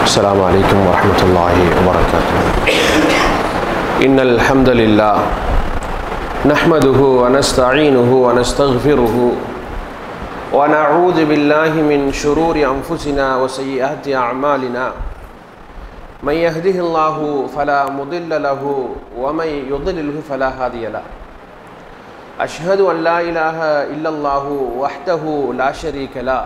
السلام عليكم ورحمة الله وبركاته إن الحمد لله نحمده ونستعينه ونستغفره ونعوذ بالله من شرور أنفسنا وسيئات أعمالنا من يهده الله فلا مضل له ومن يضلله فلا هادي له أشهد أن لا إله إلا الله وحده لا شريك له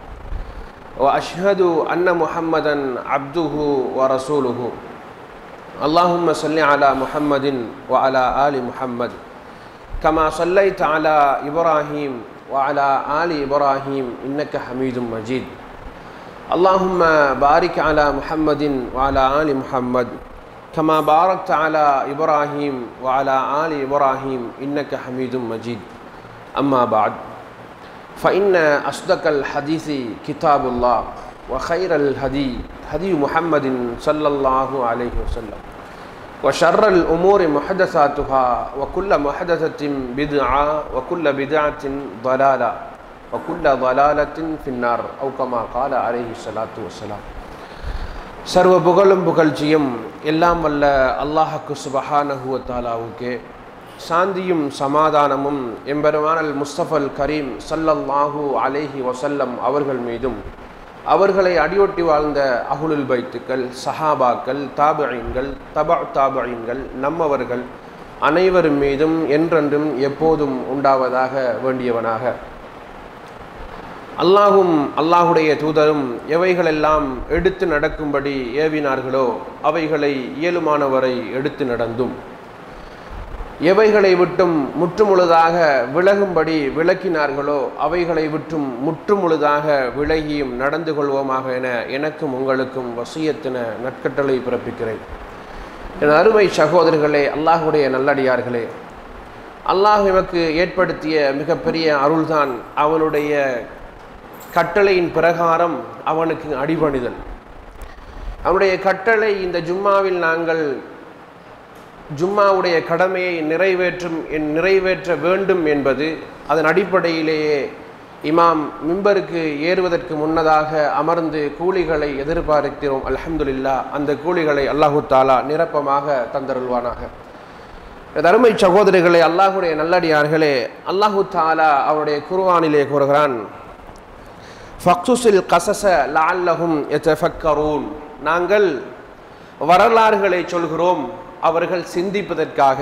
وأشهد أن محمدا عبده ورسوله اللهم صل على محمد وعلى آل محمد كما صليت على إبراهيم وعلى آل إبراهيم إنك حميد مجيد اللهم بارك على محمد وعلى آل محمد كما باركت على إبراهيم وعلى آل إبراهيم إنك حميد مجيد أما بعد فإن أصدق الحديث كتاب الله وخير الهدي هدي محمد صلى الله عليه وسلم وشر الأمور محدثاتها وكل محدثة بدعة وكل بدعة ضلالة وكل ضلالة في النار أو كما قال عليه الصلاة والسلام சர்வ புகழும் புகழ்ச்சியும் எல்லாம் வல்ல அல்லாஹக்கு சுபஹானஹுவ தாலாவுக்கே சாந்தியும் சமாதானமும் எம்பெருமானல் முஸ்தபல் கரீம் சல்லல்லாஹு அலேஹி வசல்லம் அவர்கள் மீதும் அவர்களை அடியொட்டி வாழ்ந்த அகுலுல் பைத்துக்கள் சஹாபாக்கள் தாபழீன்கள் தபா தாபழீன்கள் நம்மவர்கள் அனைவரும் மீதும் என்றென்றும் எப்போதும் உண்டாவதாக வேண்டியவனாக அல்லாஹும் அல்லாஹுடைய தூதரும் எவைகளெல்லாம் எடுத்து நடக்கும்படி ஏவினார்களோ அவைகளை இயலுமானவரை எடுத்து நடந்தும் எவைகளை விட்டும் முற்றுமுழுதாக விலகும்படி விளக்கினார்களோ அவைகளை விட்டும் முற்றுமுழுதாக விலகியும் நடந்து கொள்வோமாக என எனக்கும் உங்களுக்கும் வசியத்தின நற்கட்டளை பிறப்பிக்கிறேன் என் அருமை சகோதரர்களே அல்லாஹுடைய நல்லடியார்களே அல்லாஹ் எமக்கு ஏற்படுத்திய மிகப்பெரிய அருள்தான் அவனுடைய கட்டளையின் பிரகாரம் அவனுக்கு அடிபணிதல் அவனுடைய கட்டளை இந்த ஜும்மாவில் நாங்கள் ஜும்மாவுடைய கடமையை நிறைவேற்றும் நிறைவேற்ற வேண்டும் என்பது அதன் அடிப்படையிலேயே இமாம் மிம்பருக்கு ஏறுவதற்கு முன்னதாக அமர்ந்து கூலிகளை எதிர்பார்க்கிறோம் அலமதுல்லா அந்த கூலிகளை அல்லாஹு தாலா நிரப்பமாக தந்தருள்வானாக தருமை சகோதரிகளே அல்லாஹுடைய நல்லடியார்களே அல்லாஹு தாலா அவருடைய குருவானிலே கூறுகிறான் ஃபக்சுசில் கசச லால்லஹும் எத்தஃபக்கரூன் நாங்கள் வரலாறுகளை சொல்கிறோம் அவர்கள் சிந்திப்பதற்காக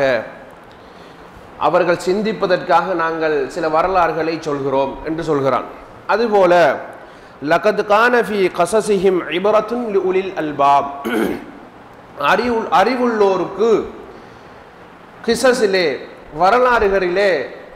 அவர்கள் சிந்திப்பதற்காக நாங்கள் சில வரலாறுகளை சொல்கிறோம் என்று சொல்கிறான் அதுபோல லகத் கானஃபி கசசிஹிம் இபரத்துன் உலில் அல்பாப் அறிவு அறிவுள்ளோருக்கு கிசஸிலே வரலாறுகளிலே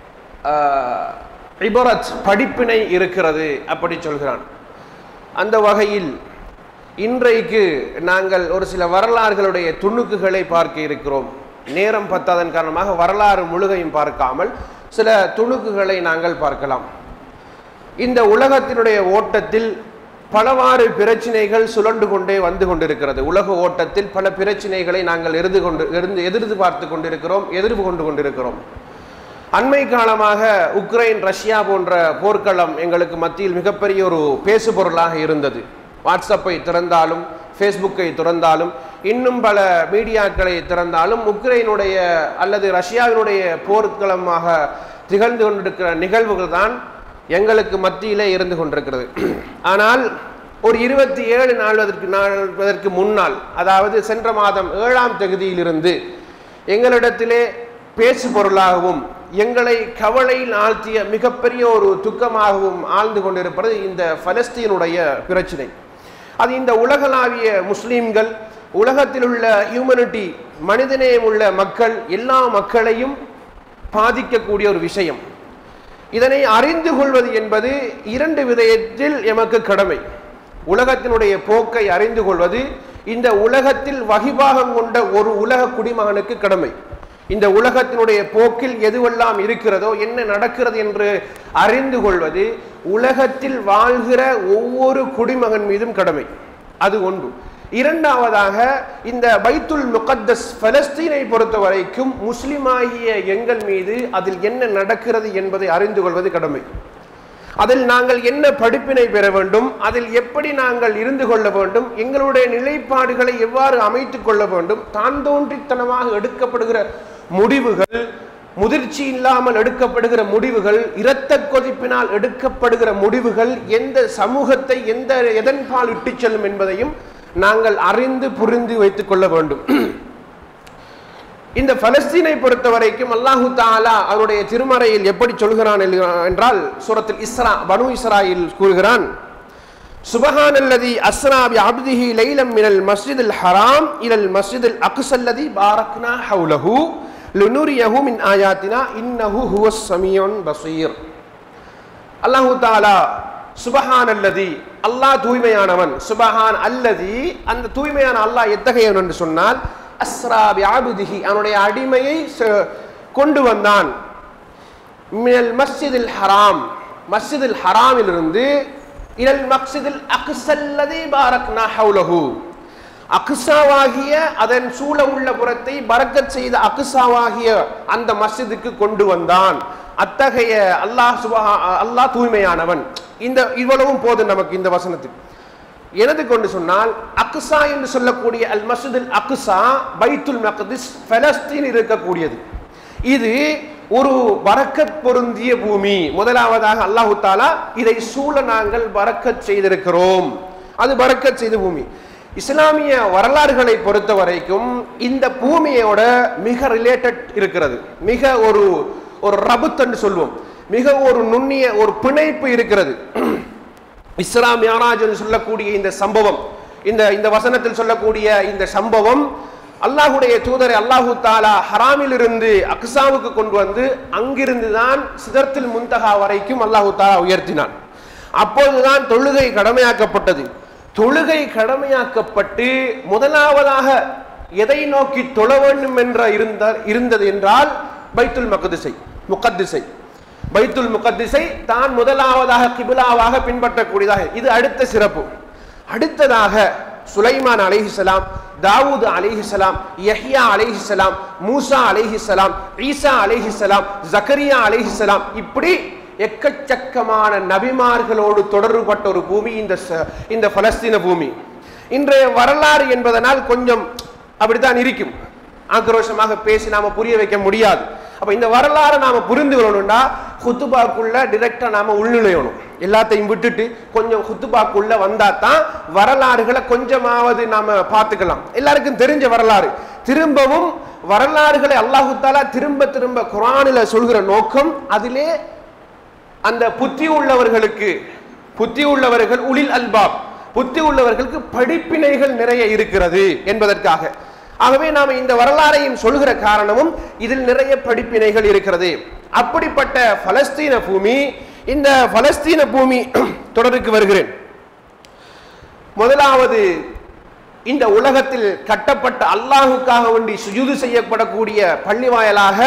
இபரத் படிப்பினை இருக்கிறது அப்படி சொல்கிறான் அந்த வகையில் இன்றைக்கு நாங்கள் ஒரு சில வரலாறுகளுடைய துணுக்குகளை பார்க்க இருக்கிறோம் நேரம் பத்தாதன் காரணமாக வரலாறு முழுகையும் பார்க்காமல் சில துணுக்குகளை நாங்கள் பார்க்கலாம் இந்த உலகத்தினுடைய ஓட்டத்தில் பலவாறு பிரச்சினைகள் சுழண்டு கொண்டே வந்து கொண்டிருக்கிறது உலக ஓட்டத்தில் பல பிரச்சினைகளை நாங்கள் எதிர்த்து கொண்டு இருந்து எதிர்த்து பார்த்து கொண்டிருக்கிறோம் எதிர்ப்பு கொண்டு கொண்டிருக்கிறோம் அண்மை காலமாக உக்ரைன் ரஷ்யா போன்ற போர்க்களம் எங்களுக்கு மத்தியில் மிகப்பெரிய ஒரு பேசு பொருளாக இருந்தது வாட்ஸ்அப்பை திறந்தாலும் ஃபேஸ்புக்கை திறந்தாலும் இன்னும் பல மீடியாக்களை திறந்தாலும் உக்ரைனுடைய அல்லது ரஷ்யாவினுடைய போர்க்களமாக திகழ்ந்து கொண்டிருக்கிற நிகழ்வுகள் தான் எங்களுக்கு மத்தியிலே இருந்து கொண்டிருக்கிறது ஆனால் ஒரு இருபத்தி ஏழு நாள்வதற்கு நாள்வதற்கு முன்னால் அதாவது சென்ற மாதம் ஏழாம் தகுதியிலிருந்து எங்களிடத்திலே பேசு பொருளாகவும் எங்களை கவலையில் ஆழ்த்திய மிகப்பெரிய ஒரு துக்கமாகவும் ஆழ்ந்து கொண்டிருப்பது இந்த பலஸ்தீனுடைய பிரச்சனை அது இந்த உலகளாவிய முஸ்லீம்கள் உலகத்தில் உள்ள ஹியூமனிட்டி மனிதநேயம் உள்ள மக்கள் எல்லா மக்களையும் பாதிக்கக்கூடிய ஒரு விஷயம் இதனை அறிந்து கொள்வது என்பது இரண்டு விதயத்தில் எமக்கு கடமை உலகத்தினுடைய போக்கை அறிந்து கொள்வது இந்த உலகத்தில் வகிபாகம் கொண்ட ஒரு உலக குடிமகனுக்கு கடமை இந்த உலகத்தினுடைய போக்கில் எதுவெல்லாம் இருக்கிறதோ என்ன நடக்கிறது என்று அறிந்து கொள்வது உலகத்தில் வாழ்கிற ஒவ்வொரு குடிமகன் மீதும் கடமை அது ஒன்று இரண்டாவதாக இந்த பைத்துல் முகத்தஸ் பலஸ்தீனை பொறுத்த வரைக்கும் முஸ்லிமாகிய எங்கள் மீது அதில் என்ன நடக்கிறது என்பதை அறிந்து கொள்வது கடமை அதில் நாங்கள் என்ன படிப்பினை பெற வேண்டும் அதில் எப்படி நாங்கள் இருந்து கொள்ள வேண்டும் எங்களுடைய நிலைப்பாடுகளை எவ்வாறு அமைத்துக் கொள்ள வேண்டும் தான் தோன்றித்தனமாக எடுக்கப்படுகிற முடிவுகள் முதிர்ச்சி இல்லாமல் எடுக்கப்படுகிற முடிவுகள் இரத்த கொதிப்பினால் எடுக்கப்படுகிற முடிவுகள் எந்த சமூகத்தை எந்த எதன்பால் இட்டுச் செல்லும் என்பதையும் நாங்கள் அறிந்து புரிந்து வைத்துக் கொள்ள வேண்டும் இந்த பலஸ்தீனை பொறுத்த வரைக்கும் அல்லாஹு தாலா அவருடைய திருமறையில் எப்படி சொல்கிறான் என்றால் சூரத்தில் இஸ்ரா பனு இஸ்ராயில் கூறுகிறான் சுபஹானல்லதி அஸ்ரா பி அப்திஹி லைலம் மினல் மஸ்ஜிதில் ஹராம் இலல் மஸ்ஜிதில் அக்ஸல்லதி பாரக்னா ஹவுலஹு லுனுரியஹு மின் ஆயாத்தினா இன்னஹு ஹுவஸ் சமியோன் பசீர் அல்லாஹு தாலா சுபஹான் அல்லதி அல்லாஹ் தூய்மையானவன் சுபஹான் அல்லதி அந்த தூய்மையான அல்லாஹ் எத்தகையவன் என்று சொன்னால் அஸ்ரா வியாபுதிஹி அவனுடைய அடிமையை ச- கொண்டு வந்தான் மினல் மஸ்ஜிதில் ஹராம் மஸ்ஜிதில் ஹராமிலிருந்து இலல் மக்சிதில் அக்ஸல்லதி பாரக்னா ஹவுலஹு அக்ஸாவாகிய அதன் சூழ உள்ள புறத்தை பரக்கத் செய்த அக்ஸாவாகிய அந்த மஸ்ஜிதுக்கு கொண்டு வந்தான் அத்தகைய அல்லாஹ் சுபஹா அல்லாஹ் தூய்மையானவன் இந்த இவ்வளவும் போதும் நமக்கு இந்த வசனத்துக்கு எனது கொண்டு சொன்னால் அக்ஸா என்று சொல்லக்கூடிய அல் மஸ்ஜிதுல் அக்ஸா பைத்துல் மக்திஸ் பலஸ்தீன் இருக்கக்கூடியது இது ஒரு பரக்கத் பொருந்திய பூமி முதலாவதாக அல்லாஹு தாலா இதை சூழ நாங்கள் பரக்கத் செய்திருக்கிறோம் அது பரக்கத் செய்த பூமி இஸ்லாமிய வரலாறுகளை பொறுத்த வரைக்கும் இந்த பூமியோட மிக ரிலேட்டட் இருக்கிறது மிக ஒரு ஒரு ரபுத் என்று சொல்வோம் மிக ஒரு நுண்ணிய ஒரு பிணைப்பு இருக்கிறது இஸ்ரா மியாராஜ் என்று சொல்லக்கூடிய இந்த சம்பவம் இந்த இந்த வசனத்தில் சொல்லக்கூடிய இந்த சம்பவம் அல்லாஹுடைய தூதரை அல்லாஹு தாலா ஹராமில் இருந்து அக்ஸாவுக்கு கொண்டு வந்து அங்கிருந்து தான் சிதர்த்தில் முந்தகா வரைக்கும் அல்லாஹு தாலா உயர்த்தினான் அப்போதுதான் தொழுகை கடமையாக்கப்பட்டது தொழுகை கடமையாக்கப்பட்டு முதலாவதாக எதை நோக்கி தொழ வேண்டும் என்ற இருந்த இருந்தது என்றால் பைத்துல் மக்திசை முகத்திசை பைத்துல் முகத்திசை தான் முதலாவதாக கிபிலாவாக பின்பற்றக்கூடியதாக இது அடுத்த சிறப்பு அடுத்ததாக சுலைமான் அலைஹிஸ்ஸலாம் தாவூத் அலைஹிஸ்ஸலாம் யஹ்யா அலைஹிஸ்ஸலாம் மூசா அலைஹிஸ்ஸலாம் ஈசா அலைஹிஸ்ஸலாம் ஜக்கரியா அலைஹிஸ்ஸலாம் இப்படி எக்கச்சக்கமான நபிமார்களோடு தொடர்புபட்ட ஒரு பூமி இந்த ச- இந்த பலஸ்தீன பூமி இன்றைய வரலாறு என்பதனால் கொஞ்சம் அப்படித்தான் இருக்கும் ஆக்ரோஷமாக பேசி நாம புரிய வைக்க முடியாது அப்ப இந்த வரலாறை நாம புரிந்து கொள்ளணும்னா ஹுத்துபாக்குள்ள டிரெக்டா நாம உள்நுழையணும் எல்லாத்தையும் விட்டுட்டு கொஞ்சம் ஹுத்துபாக்குள்ள வந்தா தான் வரலாறுகளை கொஞ்சமாவது நாம பார்த்துக்கலாம் எல்லாருக்கும் தெரிஞ்ச வரலாறு திரும்பவும் வரலாறுகளை அல்லாஹு தாலா திரும்ப திரும்ப குரானில சொல்கிற நோக்கம் அதிலே அந்த புத்தி உள்ளவர்களுக்கு புத்தி உள்ளவர்கள் உளில் அல்பாப் புத்தி உள்ளவர்களுக்கு படிப்பினைகள் நிறைய இருக்கிறது என்பதற்காக ஆகவே நாம் இந்த வரலாறையும் சொல்கிற காரணமும் இதில் நிறைய படிப்பினைகள் இருக்கிறது அப்படிப்பட்ட பலஸ்தீன பூமி இந்த பலஸ்தீன பூமி தொடருக்கு வருகிறேன் முதலாவது இந்த உலகத்தில் கட்டப்பட்ட அல்லாஹுக்காக வேண்டி சுஜூது செய்யப்படக்கூடிய பள்ளிவாயலாக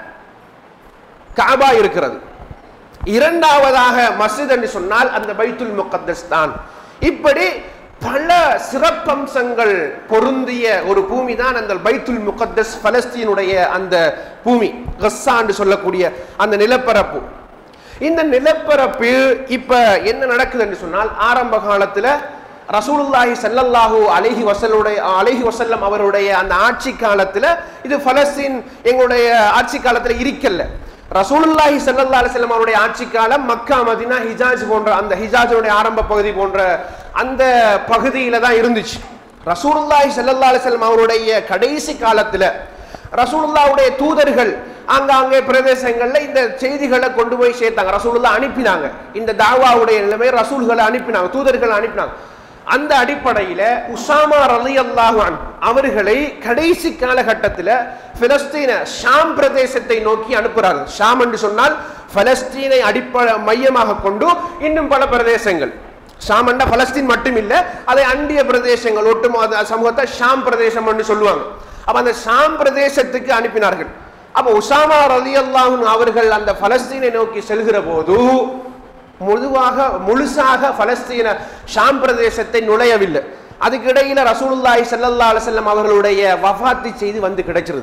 காபா இருக்கிறது இரண்டாவதாக மஸ்ஜித் என்று சொன்னால் அந்த பைத்துல் முகத்தஸ் தான் இப்படி பல சிறப்பம்சங்கள் பொருந்திய ஒரு பூமி தான் அந்த பைத்துல் முகத்தஸ் பலஸ்தீனுடைய அந்த பூமி கஸ்ஸா என்று சொல்லக்கூடிய அந்த நிலப்பரப்பு இந்த நிலப்பரப்பு இப்ப என்ன நடக்குது என்று சொன்னால் ஆரம்ப காலத்துல ரசூலுல்லாஹி ஸல்லல்லாஹு அலைஹி வஸல்லுடைய அலைஹி வஸல்லம் அவருடைய அந்த ஆட்சி காலத்துல இது பலஸ்தீன் எங்களுடைய ஆட்சி காலத்துல இருக்கல்ல ரசூலுல்லாஹி ஸல்லல்லாஹு அலைஹி வஸல்லம் அவருடைய ஆட்சி காலம் மக்கா மதினா ஹிஜாஸ் போன்ற அந்த ஹிஜாஸுடைய ஆரம்ப பகுதி போன்ற அந்த பகுதியில தான் இருந்துச்சு ரசூலுல்லாஹி ஸல்லல்லாஹு அலைஹி வஸல்லம் அவருடைய கடைசி காலத்துல ரசூலுல்லாவுடைய தூதர்கள் ஆங்காங்கே பிரதேசங்கள்ல இந்த செய்திகளை கொண்டு போய் சேர்த்தாங்க ரசூலுல்லா அனுப்பினாங்க இந்த தாவாவுடைய நிலைமை ரசூல்களை அனுப்பினாங்க தூதர்களை அனுப்பினாங்க அந்த அடிப்படையில உசாமா ரலியல்லாஹு அன்ஹு அவர்களை கடைசி காலகட்டத்தில் பிலஸ்தீன ஷாம் பிரதேசத்தை நோக்கி அனுப்புறாங்க ஷாம் என்று சொன்னால் பலஸ்தீனை அடிப்படை மையமாக கொண்டு இன்னும் பல பிரதேசங்கள் ஷாம் என்ற பலஸ்தீன் மட்டும் இல்ல அதை அண்டிய பிரதேசங்கள் ஒட்டுமொத்த சமூகத்தை ஷாம் பிரதேசம் என்று சொல்லுவாங்க அப்ப அந்த ஷாம் பிரதேசத்துக்கு அனுப்பினார்கள் அப்ப உசாமா ரலியல்லாஹு அவர்கள் அந்த பலஸ்தீனை நோக்கி செல்கிற போது முழுவாக முழுசாக பலஸ்தீன ஷாம் பிரதேசத்தை நுழையவில்லை அதுக்கு இடையில ரசூலுல்லாஹி ஸல்லல்லாஹு அலைஹி வஸல்லம் அவர்களுடைய வஃபாத்தி செய்தி வந்து கிடைச்சிருது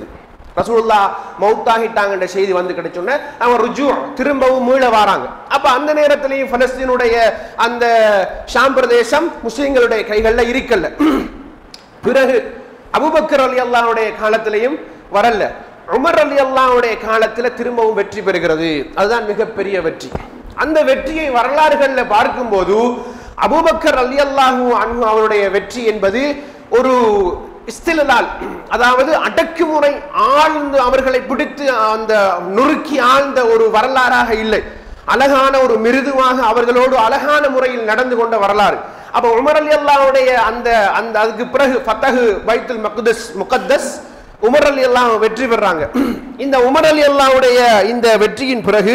ரசூலுல்லா மௌத்தாகிட்டாங்கன்ற செய்தி வந்து கிடைச்சோன்னே அவன் ருஜு திரும்பவும் மீள வராங்க அப்ப அந்த நேரத்திலையும் பலஸ்தீனுடைய அந்த ஷாம் பிரதேசம் முஸ்லிம்களுடைய கைகள்ல இருக்கல்ல பிறகு அபுபக்கர் அலி அல்லாவுடைய காலத்திலையும் வரல உமர் அலி அல்லாவுடைய காலத்துல திரும்பவும் வெற்றி பெறுகிறது அதுதான் மிகப்பெரிய வெற்றி அந்த வெற்றியை வரலாறுகள்ல பார்க்கும்போது அபூபக்கர் அலி அல்லாஹு அன்ஹு அவருடைய வெற்றி என்பது ஒரு இஸ்திலால் அதாவது அடக்குமுறை ஆழ்ந்து அவர்களை பிடித்து அந்த நுறுக்கி ஆழ்ந்த ஒரு வரலாறாக இல்லை அழகான ஒரு மிருதுவாக அவர்களோடு அழகான முறையில் நடந்து கொண்ட வரலாறு அப்ப உமர் அலி அல்லாவுடைய அந்த அந்த அதுக்கு பிறகு ஃபத்தஹு பைத்துல் மக்தஸ் முகத்தஸ் உமர் அலி அல்லாஹ் வெற்றி பெறாங்க இந்த உமர் அலி அல்லாவுடைய இந்த வெற்றியின் பிறகு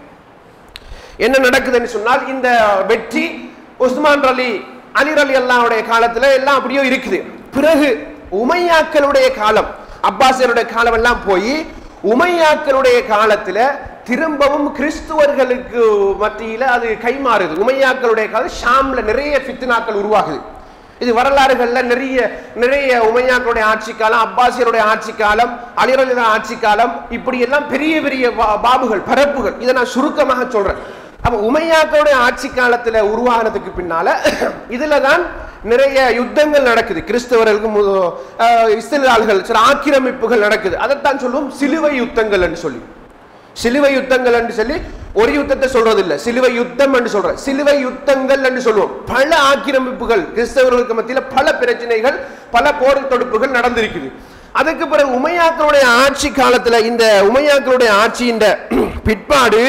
என்ன நடக்குதுன்னு சொன்னால் இந்த வெற்றி உஸ்மான் அலி அலி அலி அல்லாவுடைய காலத்துல எல்லாம் அப்படியோ இருக்குது பிறகு உமையாக்களுடைய காலம் அப்பாசியருடைய காலம் எல்லாம் போய் உமையாக்களுடைய காலத்துல திரும்பவும் கிறிஸ்துவர்களுக்கு மத்தியில அது கைமாறுது உமையாக்களுடைய காலம் ஷாம்ல நிறைய ஃபித்னாக்கள் உருவாகுது இது வரலாறுகள்ல நிறைய நிறைய உமையாக்களுடைய ஆட்சி காலம் அப்பாசியருடைய ஆட்சி காலம் அலிரலித ஆட்சி காலம் இப்படி எல்லாம் பெரிய பெரிய பா- பாபுகள் பரப்புகள் இதை நான் சுருக்கமாக சொல்றேன் அப்ப உமையாக்களுடைய ஆட்சி காலத்துல உருவானதுக்கு பின்னால இதுல தான் நிறைய யுத்தங்கள் நடக்குது கிறிஸ்தவர்களுக்கு மு- அஹ், இஸ்ரேலாள்கள் சில ஆக்கிரமிப்புகள் நடக்குது அதைத்தான் சொல்லுவோம் சிலுவை யுத்தங்கள் என்று சொல்லி சிலுவை யுத்தங்கள் என்று சொல்லி ஒரு யுத்தத்தை சொல்றது இல்ல சிலுவை யுத்தம் என்று சொல்ற சிலுவை யுத்தங்கள் என்று சொல்லுவோம் பல ஆக்கிரமிப்புகள் கிறிஸ்தவர்களுக்கு மத்தியில பல பிரச்சனைகள் பல போர் தொடுப்புகள் நடந்திருக்குது அதுக்கு பிறகு உமையாக்களுடைய ஆட்சி காலத்துல இந்த உமையாக்களுடைய ஆட்சியின் பிற்பாடு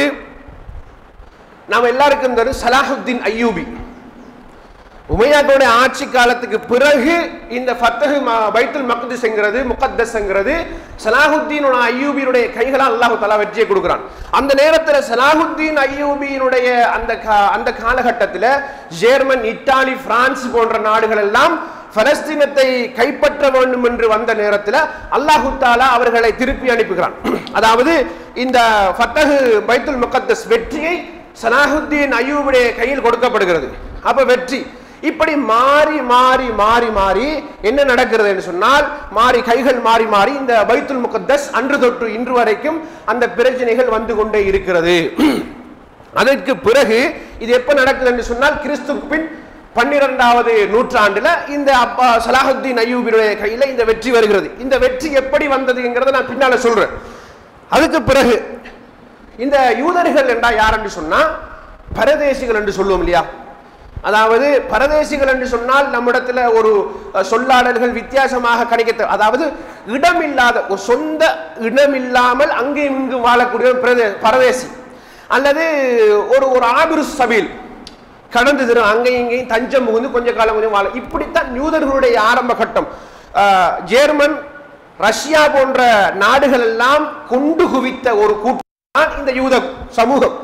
நாம் எல்லாருக்கும் தெரியும் சலாஹுத்தீன் ஐயூபி உமையாக்களுடைய ஆட்சி காலத்துக்கு பிறகு இந்த ஃபத்தஹு ம- பைத்துல் மக்திஸ்ங்கிறது முகத்தஸ்ங்கிறது சலாஹுத்தீன் ஐயூபியினுடைய கைகளால் அல்லாஹு தலா வெற்றியை கொடுக்குறான் அந்த நேரத்தில் சலாஹுத்தீன் ஐயூபியினுடைய அந்த கா- அந்த காலகட்டத்தில் ஜெர்மன் இத்தாலி பிரான்ஸ் போன்ற நாடுகள் எல்லாம் பலஸ்தீனத்தை கைப்பற்ற வேண்டும் என்று வந்த நேரத்தில் அல்லாஹு தாலா அவர்களை திருப்பி அனுப்புகிறான் அதாவது இந்த ஃபத்தஹு பைத்துல் முகத்தஸ் வெற்றியை சலாஹுத்தீன் ஐயூபுடைய கையில் கொடுக்கப்படுகிறது அப்ப வெற்றி இப்படி மாறி மாறி மாறி மாறி என்ன நடக்கிறது என்று சொன்னால் மாறி கைகள் மாறி மாறி இந்த பைத்துல் முகத்தஸ் அன்று தொற்று இன்று வரைக்கும் அந்த பிரச்சனைகள் வந்து கொண்டே இருக்கிறது அதற்கு பிறகு இது எப்ப நடக்குது என்று சொன்னால் கிறிஸ்துக்கு பின் பன்னிரெண்டாவது நூற்றாண்டுல இந்த அப்பா சலாஹுத்தீன் ஐயூபினுடைய கையில இந்த வெற்றி வருகிறது இந்த வெற்றி எப்படி வந்ததுங்கிறத நான் பின்னால சொல்றேன் அதுக்கு பிறகு இந்த யூதர்கள் என்றா யார் என்று சொன்னா பரதேசிகள் என்று சொல்லுவோம் இல்லையா அதாவது பரதேசிகள் என்று சொன்னால் நம்மிடத்துல ஒரு அஹ், சொல்லாடல்கள் வித்தியாசமாக கிடைக்க அதாவது இடமில்லாத ஒரு சொந்த இடமில்லாமல் அங்கேயும் இங்கு வாழக்கூடிய ஒரு பிரதே- பரதேசி அல்லது ஒரு ஒரு ஆபிரு சபீல் கடந்து திரும் அங்கேயும் இங்கேயும் தஞ்சம் புகுந்து கொஞ்ச காலம் கொஞ்சம் வாழ இப்படித்தான் யூதர்களுடைய ஆரம்ப கட்டம் அஹ், ஜெர்மன் ரஷ்யா போன்ற நாடுகள் எல்லாம் கொண்டு குவித்த ஒரு கூட்டம் தான் இந்த யூத சமூகம்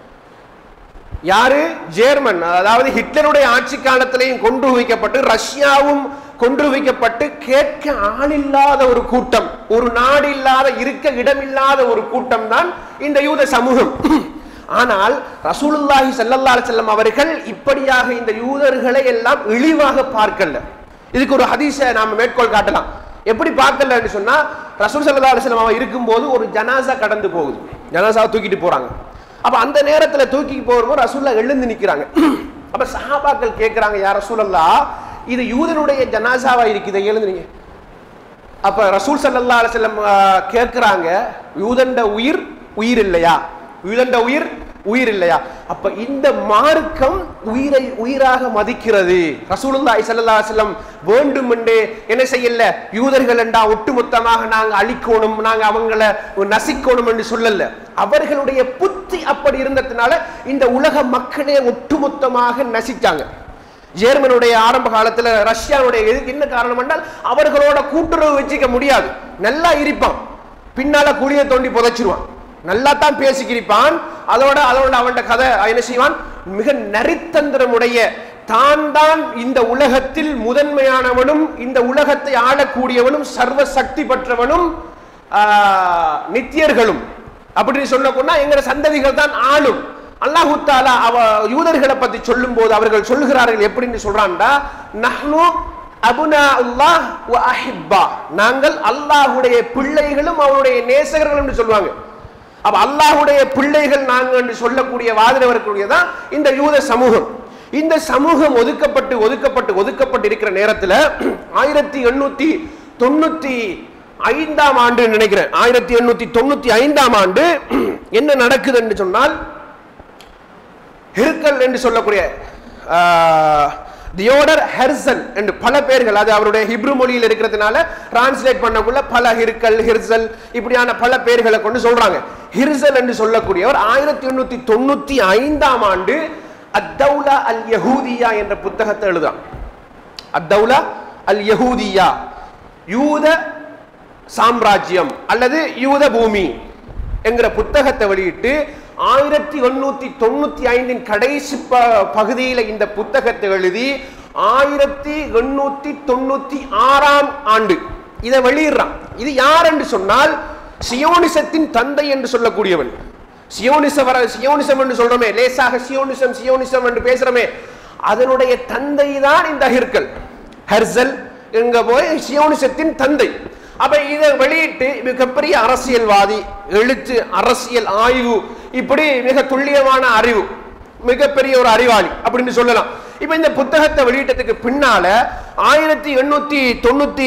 யாரு ஜெர்மன் அதாவது ஹிட்லருடைய ஆட்சி காலத்திலையும் கொண்டு வைக்கப்பட்டு ரஷ்யாவும் கொண்டு வைக்கப்பட்டு கேட்க ஆளில்லாத ஒரு கூட்டம் ஒரு நாடு இல்லாத இருக்க இடமில்லாத ஒரு கூட்டம் தான் இந்த யூத சமூகம் ஆனால் ரசூலுல்லாஹி ஸல்லல்லாஹு அலைஹி வஸல்லம் அவர்கள் இப்படியாக இந்த யூதர்களை எல்லாம் இழிவாக பார்க்கல இதுக்கு ஒரு ஹதீஸை நாம மேற்கோள் காட்டலாம் எப்படி பார்க்கலன்னு சொன்னா ரசூல் ஸல்லல்லாஹு அலைஹி வஸல்லம் அவன் இருக்கும்போது ஒரு ஜனாசா கடந்து போகுது ஜனாசாவை தூக்கிட்டு போறாங்க அப்ப அந்த நேரத்துல தூக்கி போகும்போது ரசூல்லா எழுந்து நிக்கிறாங்க அப்ப சஹாபாக்கள் கேட்கிறாங்க யார் ரசூலல்லா இது யூதனுடைய ஜனாசாவா இருக்குது எழுந்து நீங்க அப்ப ரசூல் ஸல்லல்லாஹு அலைஹி வஸல்லம் ஆஹ், கேட்கிறாங்க யூதண்ட உயிர் உயிர் இல்லையா யூதண்ட உயிர் உயிர் இல்லையா அப்ப இந்த மார்க்கம் உயிரை உயிராக மதிக்கிறது ரசூலுல்லாஹி ஸல்லல்லாஹு அலைஹி வஸல்லம் வேண்டும் என்று என்ன செய்யல யூதர்கள் என்றா ஒட்டுமொத்தமாக நாங்க அழிக்கணும் நாங்க அவங்கள நசிக்கணும் என்று சொல்லல அவர்களுடைய புத்தி அப்படி இருந்ததுனால இந்த உலக மக்களே ஒட்டுமொத்தமாக நசிச்சாங்க ஜெர்மனுடைய ஆரம்ப காலத்துல ரஷ்யாவுடைய எது- என்ன காரணம் என்றால் அவர்களோட கூட்டுறவு வச்சுக்க முடியாது நல்லா இருப்பான் பின்னால குழியை தோண்டி புதைச்சிருவான் நல்லா தான் பேசிக்கிருப்பான் அதோட அதோட அவன் கதை என்ன செய்வான் மிக நரித்தந்திரமுடைய தான் தான் இந்த உலகத்தில் முதன்மையானவனும் இந்த உலகத்தை ஆளக்கூடியவனும் சர்வ சக்தி பெற்றவனும் ஆஹ், நித்தியர்களும் அப்படின்னு சொல்ல போனா எங்கிற சந்ததிகள் தான் ஆளும் அல்லாஹு தாலா அவ யூதர்களை பத்தி சொல்லும் போது அவர்கள் சொல்லுகிறார்கள் எப்படின்னு சொல்றான்டா நஹ்னு அபுனா அல்லாஹ் வ அஹிப்பா நாங்கள் அல்லாஹ்வுடைய பிள்ளைகளும் அவருடைய நேசகர்களும் என்று சொல்லுவாங்க அப்ப அல்லாஹ்வுடைய பிள்ளைகள் நாங்கள் என்று சொல்லக்கூடிய வாதிட வரக்கூடியதான் இந்த யூத சமூகம் இந்த சமூகம் ஒதுக்கப்பட்டு ஒதுக்கப்பட்டு ஒதுக்கப்பட்டு இருக்கிற நேரத்தில் ஆயிரத்தி எண்ணூத்தி தொண்ணூத்தி ஐந்தாம் ஆண்டு நினைக்கிறேன் ஆயிரத்தி எண்ணூத்தி தொண்ணூத்தி ஐந்தாம் ஆண்டு என்ன நடக்குது என்று சொன்னால் ஹிர்கல் என்று சொல்லக்கூடிய ஆஹ், தியோடர் ஹெர்சல் என்று பல பேர்கள் அது அவருடைய ஹிப்ரு மொழியில் இருக்கிறதுனால டிரான்ஸ்லேட் பண்ணக்குள்ள பல ஹிர்கல் ஹிர்சல் இப்படியான பல பேர்களை கொண்டு சொல்றாங்க ஹிர்சல் என்று சொல்லக்கூடியவர் ஆயிரத்தி எண்ணூத்தி தொண்ணூத்தி ஐந்தாம் ஆண்டு அத்தௌலா அல் யஹூதியா என்ற புத்தகத்தை எழுதுறான் அத்தௌலா அல் யஹூதியா யூத சாம்ராஜ்யம் அல்லது யூத பூமி என்கிற புத்தகத்தை வெளியிட்டு ஆயிரத்தி எண்ணூத்தி தொண்ணூத்தி ஐந்தின் கடைசி ப- பகுதியில இந்த புத்தகத்தை எழுதி ஆயிரத்தி எண்ணூத்தி தொண்ணூத்தி ஆறாம் ஆண்டு இதை வெளியிடுறான் இது யார் என்று சொன்னால் சியோனிசத்தின் தந்தை என்று சொல்லக்கூடியவன் சியோனிச வர சியோனிசம் என்று சொல்றோமே லேசாக சியோனிசம் சியோனிசம் என்று பேசுறோமே அதனுடைய தந்தை தான் இந்த ஹிர்கல் ஹெர்சல் எங்க போய் சியோனிசத்தின் தந்தை அப்ப இதை வெளியிட்டு மிகப்பெரிய அரசியல்வாதி எழுத்து அரசியல் ஆய்வு இப்படி மிக துல்லியமான அறிவு மிகப்பெரிய ஒரு அறிவாளி அப்படின்னு சொல்லலாம் இப்ப இந்த புத்தகத்தை வெளியிட்டதுக்கு பின்னால ஆயிரத்தி எண்ணூத்தி தொண்ணூத்தி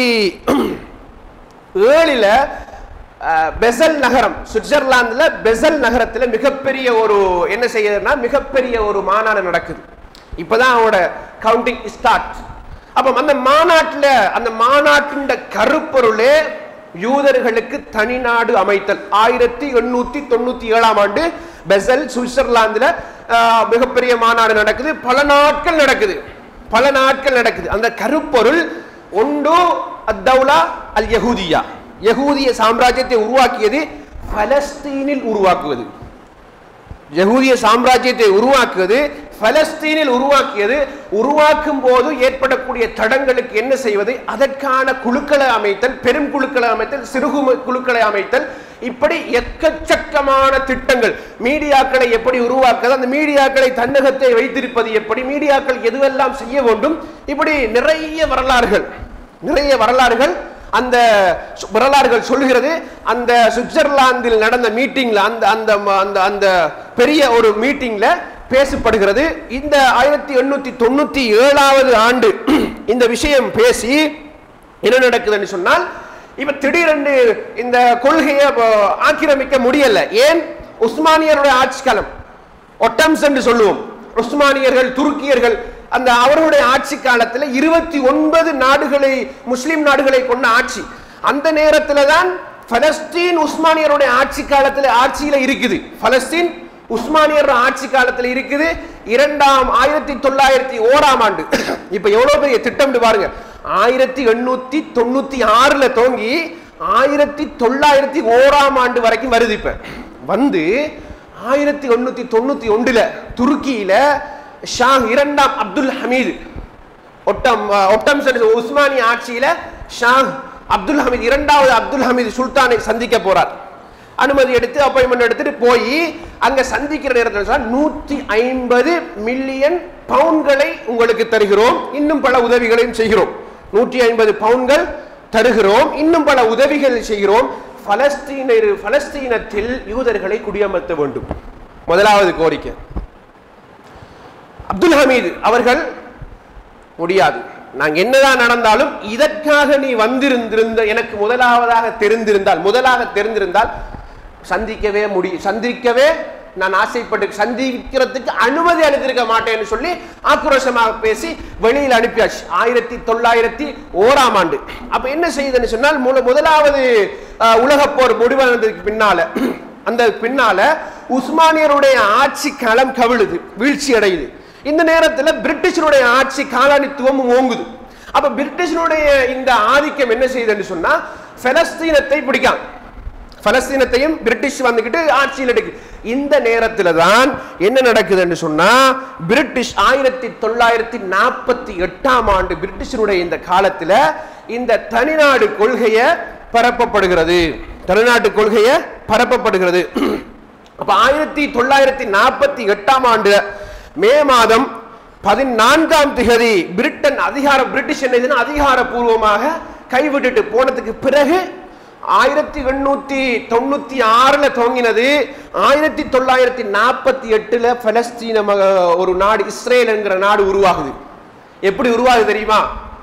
ஏழுல அஹ், பெசல் நகரம் சுவிட்சர்லாந்துல பெசல் நகரத்துல மிகப்பெரிய ஒரு என்ன செய்யுதுன்னா மிகப்பெரிய ஒரு மாநாடு நடக்குது இப்பதான் அவனோட கவுண்டிங் ஸ்டார்ட் அப்ப அந்த மாநாட்டுல அந்த மாநாட்டின் கருப்பொருளே யூதர்களுக்கு தனிநாடு அமைத்தல் ஆயிரத்தி எண்ணூத்தி தொண்ணூத்தி ஏழாம் ஆண்டு பெசல் சுவிட்சர்லாந்துல அஹ், மிகப்பெரிய மாநாடு நடக்குது பல நாட்கள் நடக்குது பல நாட்கள் நடக்குது அந்த கருப்பொருள் ஒன்று அத்தௌலா அல் யஹூதியா யகூதிய சாம்ராஜ்யத்தை உருவாக்கியது பலஸ்தீனில் உருவாக்குவது யகூதிய சாம்ராஜ்யத்தை உருவாக்குவது பலஸ்தீனில் உருவாக்கியது உருவாக்கும் போது ஏற்படக்கூடிய தடங்களுக்கு என்ன செய்வது அதற்கான குழுக்களை அமைத்தல் பெரும் குழுக்களை அமைத்தல் சிறு குழு- குழுக்களை அமைத்தல் இப்படி எக்கச்சக்கமான திட்டங்கள் மீடியாக்களை எப்படி உருவாக்குறது அந்த மீடியாக்களை தன்னகத்தை வைத்திருப்பது எப்படி மீடியாக்கள் எதுவெல்லாம் செய்ய வேண்டும் இப்படி நிறைய வரலாறுகள் நிறைய வரலாறுகள் அந்த சு- வரலாறுகள் சொல்கிறது அந்த சுவிட்சர்லாந்தில் நடந்த மீட்டிங்ல அந்த அந்த ம- அந்த அந்த பெரிய ஒரு மீட்டிங்ல பேசப்படுகிறது இந்த ஆயிரத்தி எண்ணூத்தி தொண்ணூத்தி ஏழாவது ஆண்டு இந்த விஷயம் பேசி என்ன நடக்குதுன்னு சொன்னால் இப்ப திடீரென்று இந்த கொள்கையை அப்போ ஆக்கிரமிக்க முடியல ஏன் உஸ்மானியருடைய ஆட்சி காலம் ஒட்டம்ஸ் என்று சொல்லுவோம் உஸ்மானியர்கள் துருக்கியர்கள் அந்த அவர்களுடைய ஆட்சி காலத்தில் இருபத்தி ஒன்பது நாடுகளை முஸ்லிம் நாடுகளை கொண்ட ஆட்சி அந்த நேரத்தில் தான் பலஸ்தீன் உஸ்மானியருடைய ஆட்சி காலத்தில் ஆட்சியில இருக்குது பலஸ்தீன் உஸ்மானியர் ஆட்சி காலத்தில் இருக்குது இரண்டாம் ஆயிரத்தி தொள்ளாயிரத்தி ஓராம் ஆண்டு இப்ப எவ்வளவு பெரிய திட்டம் பாருங்க ஆயிரத்தி எண்ணூத்தி தொண்ணூத்தி ஆறுல துவங்கி ஆயிரத்தி தொள்ளாயிரத்தி ஓராம் ஆண்டு வரைக்கும் வருது இப்ப வந்து ஆயிரத்தி எண்ணூத்தி தொண்ணூத்தி ஒன்றுல துருக்கியில ஷா இரண்டாம் அப்துல் ஹமீது ஒட்டம் அஹ், ஒட்டம் சென்று உஸ்மானிய ஆட்சியில ஷா அப்துல் ஹமீத் இரண்டாவது அப்துல் ஹமீது சுல்தானை சந்திக்க போறார் அனுமதி எடுத்து அப்பாயின்மெண்ட் எடுத்துட்டு போய் அங்க சந்திக்கிற நேரத்தில் சொன்னா, நூத்தி ஐம்பது மில்லியன் பவுன்களை உங்களுக்கு தருகிறோம் இன்னும் பல உதவிகளையும் செய்கிறோம் நூற்றி ஐம்பது பவுன்கள் தருகிறோம் இன்னும் பல உதவிகள் செய்கிறோம் பலஸ்தீனர் பலஸ்தீனத்தில் யூதர்களை குடியமர்த்த வேண்டும் முதலாவது கோரிக்கை அப்துல் ஹமீது அவர்கள் முடியாது நாங்க என்னதான் நடந்தாலும் இதற்காக நீ வந்திருந்திருந்த எனக்கு முதலாவதாக தெரிந்திருந்தால் முதலாக தெரிந்திருந்தால் சந்திக்கவே முடியும் சந்திக்கவே நான் ஆசைப்பட்டு சந்திக்கிறதுக்கு அனுமதி அளித்திருக்க மாட்டேன்னு சொல்லி ஆக்ரோஷமாக பேசி வெளியில் அனுப்பியாச்சு ஆயிரத்தி தொள்ளாயிரத்தி ஓராம் ஆண்டு அப்ப என்ன செய்யுதுன்னு சொன்னால் முத- முதலாவது அஹ், உலகப் போர் முடிவானதுக்கு பின்னால அந்த பின்னால உஸ்மானியருடைய ஆட்சி களம் கவிழுது வீழ்ச்சி அடையுது இந்த நேரத்துல பிரிட்டிஷனுடைய ஆட்சி காலனித்துவம் ஓங்குது அப்ப பிரிட்டிஷனுடைய இந்த ஆதிக்கம் என்ன செய்யுதுன்னு சொன்னா பெலஸ்தீனத்தை பிடிக்காம பலஸ்தீனத்தையும் பிரிட்டிஷ் வந்துகிட்டு ஆட்சியில் எடுக்கு இந்த நேரத்துல தான் என்ன நடக்குதுன்னு சொன்னா பிரிட்டிஷ் ஆயிரத்தி தொள்ளாயிரத்தி நாற்பத்தி எட்டாம் ஆண்டு பிரிட்டிஷனுடைய இந்த காலத்துல இந்த தனிநாடு கொள்கையை பரப்பப்படுகிறது தனிநாட்டு கொள்கையை பரப்பப்படுகிறது அப்ப ஆயிரத்தி தொள்ளாயிரத்தி நாற்பத்தி எட்டாம் ஆண்டு மே மாதம் பதினான்காம் திகதி பிரிட்டன் அதிகார பிரிட்டிஷ் என்ன செய்ததுன்னா அதிகாரப்பூர்வமாக கைவிட்டுட்டு போனதுக்கு பிறகு ஆயிரத்தி எண்ணூத்தி தொண்ணூத்தி ஆறுல துவங்கினது ஆயிரத்தி தொள்ளாயிரத்தி நாற்பத்தி எட்டுல பலஸ்தீன மக- ஒரு நாடு இஸ்ரேல் என்கிற நாடு உருவாகுது எப்படி உருவாகுது தெரியுமா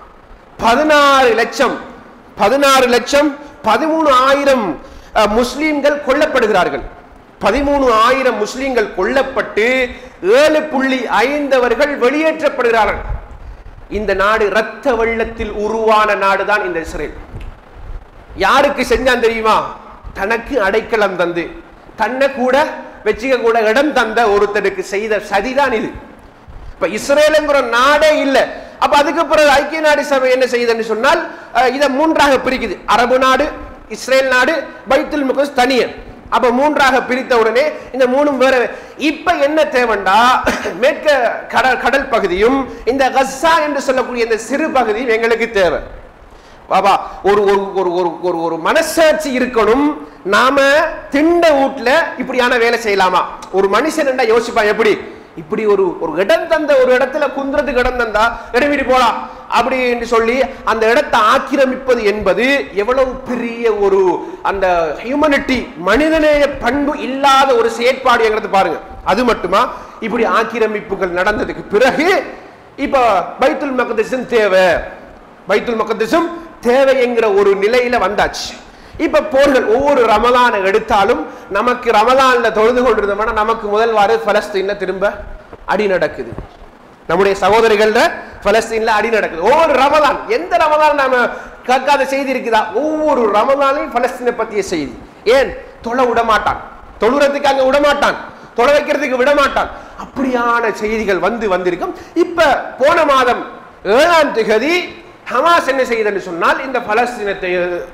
பதினாறு லட்சம் பதினாறு லட்சம் பதிமூணு ஆயிரம் அஹ், முஸ்லிம்கள் கொல்லப்படுகிறார்கள் பதிமூணு ஆயிரம் முஸ்லிம்கள் கொல்லப்பட்டு ஏழு புள்ளி ஐந்தவர்கள் வெளியேற்றப்படுகிறார்கள் இந்த நாடு இரத்த வெள்ளத்தில் உருவான நாடுதான் இந்த இஸ்ரேல் யாருக்கு செஞ்சான் தெரியுமா தனக்கு அடைக்கலம் தந்து தன்னை கூட வச்சுக்க கூட இடம் தந்த ஒருத்தருக்கு செய்த சதிதான் இது இப்ப இஸ்ரேலுங்கிற நாடே இல்ல அப்ப அதுக்கு பிறகு ஐக்கிய நாடு சபை என்ன செய்யுதுன்னு சொன்னால் அஹ், இதை மூன்றாக பிரிக்குது அரபு நாடு இஸ்ரேல் நாடு பைத்துல் முகஸ் தனியர் அப்ப மூன்றாக பிரித்த உடனே இந்த மூணும் வேற வே- இப்ப என்ன தேவைண்டா மேற்க கடல் கடல் பகுதியும் இந்த கஸ்ஸா என்று சொல்லக்கூடிய இந்த சிறு பகுதியும் எங்களுக்கு தேவை பாபா ஒரு ஒரு ஒரு ஒரு ஒரு ஒரு மனசாட்சி இருக்கணும் நாம திண்ட வீட்டுல இப்படியான வேலை செய்யலாமா ஒரு மனுஷன் என்ன யோசிப்பான் எப்படி இப்படி ஒரு ஒரு இடம் தந்த ஒரு இடத்துல குந்துறதுக்கு இடம் தந்தா இடமிடி போலாம் அப்படி என்று சொல்லி அந்த இடத்தை ஆக்கிரமிப்பது என்பது எவ்வளவு பெரிய ஒரு அந்த ஹியூமனிட்டி மனிதநேய பண்பு இல்லாத ஒரு செயற்பாடுங்கிறது பாருங்க அது மட்டுமா இப்படி ஆக்கிரமிப்புகள் நடந்ததுக்கு பிறகு இப்ப பைத்துல் மக்தஸின் தேவை பைத்துல் முகத்திசும் தேவை என்கிற ஒரு நிலையில வந்தாச்சு இப்ப போர்கள் ஒவ்வொரு ரமலானை எடுத்தாலும் நமக்கு ரமலான்ல தொழுது கொண்டிருந்தோம்னா நமக்கு முதல் வாரம் பலஸ்தீன்ல திரும்ப அடி நடக்குது நம்முடைய சகோதரிகள்ல பலஸ்தீன்ல அடி நடக்குது ஒவ்வொரு ரமலான் எந்த ரமலான் நாம கேட்காத செய்தி இருக்குதா ஒவ்வொரு ரமலானையும் பலஸ்தீனை பத்திய செய்தி ஏன் தொலை விட மாட்டான் தொழுறதுக்கு அங்க விட மாட்டான் தொலை வைக்கிறதுக்கு விட மாட்டான் அப்படியான செய்திகள் வந்து வந்திருக்கும் இப்ப போன மாதம் ஏழாம் திகதி ஹமாஸ் என்ன செய்யுதுன்னு சொன்னால் இந்த பலஸ்தீனத்தை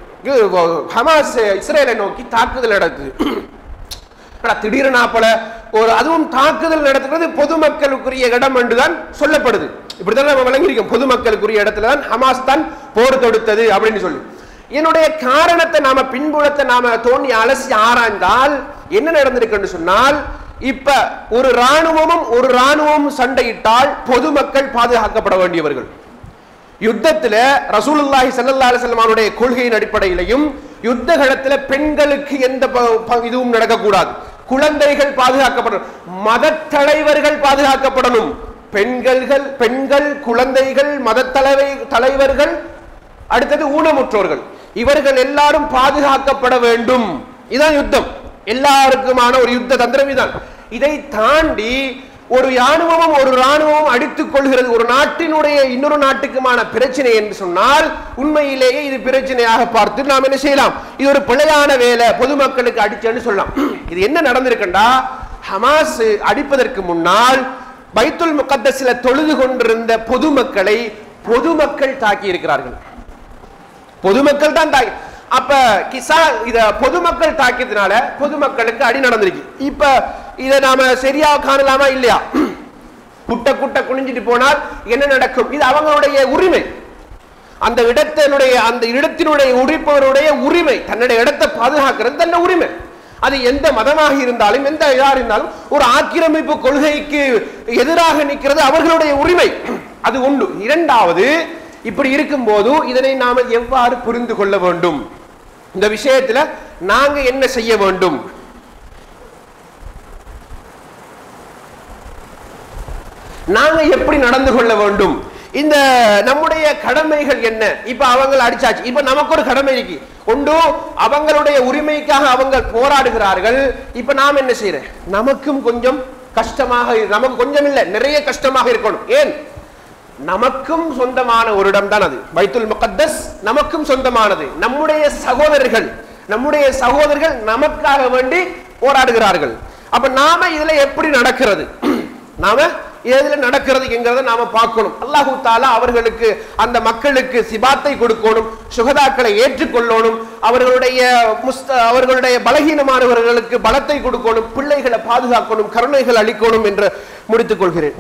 ஹமாஸ் இஸ்ரேலை நோக்கி தாக்குதல் நடக்குது ஆனா திடீரென போல ஒரு அதுவும் தாக்குதல் நடத்துறது பொதுமக்களுக்குரிய இடம் என்றுதான் சொல்லப்படுது இப்படிதான் நம்ம விளங்கியிருக்கோம் பொதுமக்களுக்குரிய இடத்துல தான் ஹமாஸ் தான் போர் தொடுத்தது அப்படின்னு சொல்லி என்னுடைய காரணத்தை நாம பின்புலத்தை நாம தோண்டி அலசி ஆராய்ந்தால் என்ன நடந்திருக்குன்னு சொன்னால் இப்ப ஒரு ராணுவமும் ஒரு ராணுவமும் சண்டையிட்டால் பொதுமக்கள் பாதுகாக்கப்பட வேண்டியவர்கள் யுத்தத்துல ரசூலுல்லாஹி ஸல்லல்லாஹு அலைஹி வஸல்லம் அவருடைய கொள்கையின் அடிப்படையிலையும் யுத்த களத்துல பெண்களுக்கு எந்த ப- ப- இதுவும் நடக்கக்கூடாது குழந்தைகள் பாதுகாக்கப்படணும் மத தலைவர்கள் பாதுகாக்கப்படணும் பெண்கள்கள் பெண்கள் குழந்தைகள் மத தலைவை தலைவர்கள் அடுத்தது ஊனமுற்றோர்கள் இவர்கள் எல்லாரும் பாதுகாக்கப்பட வேண்டும் இதான் யுத்தம் எல்லாருக்குமான ஒரு யுத்த தந்திரம் இதான் இதை தாண்டி ஒரு ராணுவமும் ஒரு ராணுவமும் அடித்துக் கொள்கிறது ஒரு நாட்டினுடைய இன்னொரு நாட்டுக்குமான பிரச்சனை என்று சொன்னால் உண்மையிலேயே இது பிரச்சனையாக பார்த்து நாம் என்ன செய்யலாம் இது ஒரு பிழையான வேலை பொதுமக்களுக்கு அடிச்சேன்னு சொல்லலாம் இது என்ன நடந்திருக்குண்டா ஹமாஸ் அடிப்பதற்கு முன்னால் பைத்துல் முகத்தசில தொழுது கொண்டிருந்த பொதுமக்களை பொதுமக்கள் தாக்கி இருக்கிறார்கள் பொதுமக்கள் தான் தாக்கி அப்ப கிசா இத பொதுமக்கள் தாக்கியதுனால பொதுமக்களுக்கு அடி நடந்திருக்கு இப்ப இத நாம சரியா காணலாமா இல்லையா குட்ட குட்ட குனிஞ்சிட்டு போனால் என்ன நடக்கும் இது அவங்களுடைய உரிமை அந்த இடத்தினுடைய அந்த இடத்தினுடைய உரிப்பவருடைய உரிமை தன்னுடைய இடத்தை பாதுகாக்கிறது தன்னுடைய உரிமை அது எந்த மதமாக இருந்தாலும் எந்த இதா இருந்தாலும் ஒரு ஆக்கிரமிப்பு கொள்கைக்கு எதிராக நிற்கிறது அவர்களுடைய உரிமை அது உண்டு இரண்டாவது இப்படி இருக்கும்போது இதனை நாம எவ்வாறு புரிந்து கொள்ள வேண்டும் இந்த விஷயத்துல நாங்க என்ன செய்ய வேண்டும் நாங்க எப்படி நடந்து கொள்ள வேண்டும் இந்த நம்முடைய கடமைகள் என்ன இப்ப அவங்க அடிச்சாச்சு இப்ப நமக்கு ஒரு கடமை இருக்கு ஒன்று அவங்களுடைய உரிமைக்காக அவங்க போராடுகிறார்கள் இப்ப நாம் என்ன செய்யறோம் நமக்கும் கொஞ்சம் கஷ்டமாக இரு- நமக்கு கொஞ்சம் இல்ல நிறைய கஷ்டமாக இருக்கணும் ஏன் நமக்கும் சொந்தமான ஒரு இடம் தான் அது பைத்துல் முகத்தஸ் நமக்கும் சொந்தமானது நம்முடைய சகோதரர்கள் நம்முடைய சகோதரர்கள் நமக்காக வேண்டி போராடுகிறார்கள் அப்ப நாம இதுல எப்படி நடக்கிறது நாம எதுல நடக்கிறது என்கிறத நாம பார்க்கணும் அல்லாஹு தாலா அவர்களுக்கு அந்த மக்களுக்கு சிபாத்தை கொடுக்கணும் சுகதாக்களை ஏற்றுக்கொள்ளணும் அவர்களுடைய முஸ்த அவர்களுடைய பலகீனமானவர்களுக்கு பலத்தை கொடுக்கணும் பிள்ளைகளை பாதுகாக்கணும் கருணைகள் அளிக்கணும் என்று முடித்துக் கொள்கிறேன்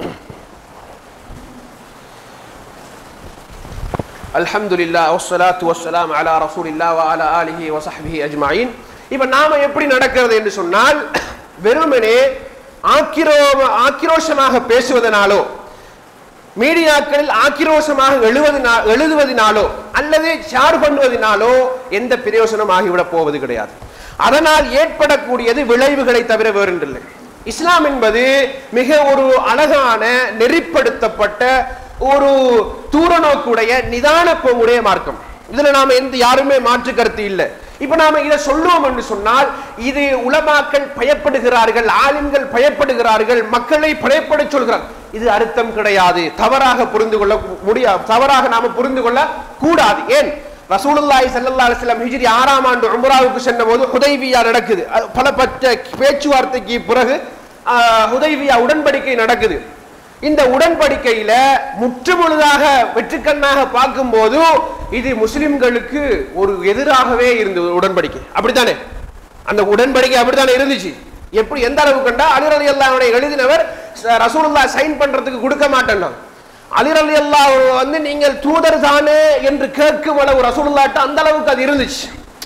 அல்ஹம்துலில்லாஹ் வஸ்ஸலாத்து வஸ்ஸலாம் அலா ரசூலில்லாஹ் வ அலா ஆலிஹி வ ஸஹ்பிஹி அஜ்மஈன் இப்ப நாம எப்படி நடக்கிறது என்று சொன்னால் வெறுமனே ஆக்கிரோ ஆக்கிரோஷமாக பேசுவதனாலோ மீடியாக்களில் ஆக்கிரோஷமாக எழுவதினா எழுதுவதினாலோ அல்லது ஷேர் பண்ணுவதினாலோ எந்த பிரயோசனம் ஆகிவிடப் போவது கிடையாது அதனால் ஏற்படக்கூடியது விளைவுகளை தவிர வேறொன்றில்லை இஸ்லாம் என்பது மிக ஒரு அழகான நெறிப்படுத்தப்பட்ட ஒரு தூரநோக்குடைய நிதான போங்குடைய மார்க்கம் இதுல நாம எந்த யாருமே மாற்று கருத்து இல்லை இப்ப நாம இதை சொல்லுவோம் என்று சொன்னால் இது உலமாக்கள் பயப்படுகிறார்கள் ஆலிம்கள் பயப்படுகிறார்கள் மக்களை பயப்பட சொல்கிறார் இது அர்த்தம் கிடையாது தவறாக புரிந்து கொள்ள முடியாது தவறாக நாம புரிந்து கொள்ள கூடாது ஏன் ரசூலுல்லாஹி ஸல்லல்லாஹு அலைஹி வஸல்லம் ஹிஜ்ரி ஆறாம் ஆண்டு உம்ராவுக்கு சென்ற போது ஹுதைபியா நடக்குது அது பல பச்ச பேச்சுவார்த்தைக்கு பிறகு ஆஹ், ஹுதைபியா உடன்படிக்கை நடக்குது இந்த உடன்படிக்கையில முற்றுமுழுதாக வெற்றுக்கண்ணாக பார்க்கும்போது இது முஸ்லிம்களுக்கு ஒரு எதிராகவே இருந்தது உடன்படிக்கை அப்படித்தானே அந்த உடன்படிக்கை அப்படித்தானே இருந்துச்சு எப்படி எந்த அளவு கண்டா அலிர் அலி அல்லாவுடைய எழுதினவர் ச- ரசூலுல்லாஹ் சைன் பண்றதுக்கு கொடுக்க மாட்டேன் அலிர் அலி அல்லாஹ் வந்து நீங்கள் தூதர் தானே என்று கேட்கும் அளவு ரசூலுல்லாட்ட அந்த அளவுக்கு அது இருந்துச்சு